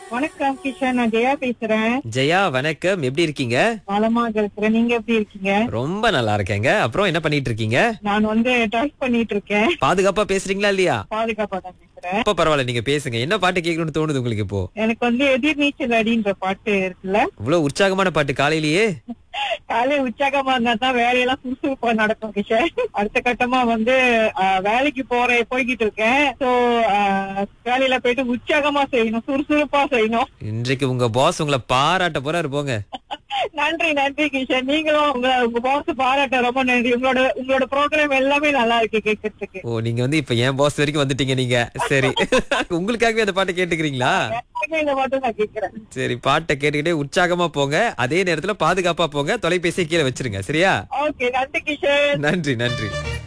வணக்கம் கிஷன் நான் ஜெயா பேசுறேன் ஜெயா வணக்கம் எப்படி இருக்கீங்க நலமாக இருக்கிறேன் நீங்க எப்படி இருக்கீங்க ரொம்ப நல்லா இருக்கேங்க அப்புறம் என்ன பண்ணிட்டு இருக்கீங்க நான் வந்து டிரைவ் பண்ணிட்டு இருக்கேன் பாதுகாப்பா பேசுறீங்களா இல்லையா பாதுகாப்பா தான் பேசுறேன் அப்ப பரவாயில்ல நீங்க பேசுங்க என்ன பாட்டு கேட்கணும்னு தோணுது உங்களுக்கு இப்போ எனக்கு வந்து எதிர்நீச்சல் அடின்ற பாட்டு இருக்குல்ல இவ்வளவு உற்சாகமான பாட்டு காலையிலேயே காலையில உற்சாகமா இருந்தா தான் வேலையெல்லாம் சுறுசுறுப்பா நடக்கும் கிஷன் அடுத்த கட்டமா வந்து ஆஹ், வேலைக்கு போற போய்கிட்டு இருக்கேன் சோ வேலையில போயிட்டு உற்சாகமா செய்யணும் சுறுசுறுப்பா செய்யணும் இன்றைக்கு உங்க பாஸ் உங்களை பாராட்ட போறாரு போங்க நன்றி நன்றி கிஷன் நீங்களும் உங்க உங்க பாஸ் பாராட்ட ரொம்ப நன்றி உங்களோட உங்களோட ப்ரோக்ராம் எல்லாமே நல்லா இருக்கு கேட்கறதுக்கு ஓ நீங்க வந்து இப்ப என் பாஸ் வரைக்கும் வந்துட்டீங்க நீங்க சரி உங்களுக்காகவே அந்த பாட்டை கேட்டுக்கிறீங்களா எல்லாமே இந்த மட்டும் நான் கேட்கிறேன் சரி பாட்டை கேட்டுக்கிட்டே உற்சாகமா போங்க அதே நேரத்துல பாதுகாப்பா போங்க தொலைபேசியை கீழே வச்சிருங்க சரியா ஓகே நன்றி கிஷன் நன்றி நன்றி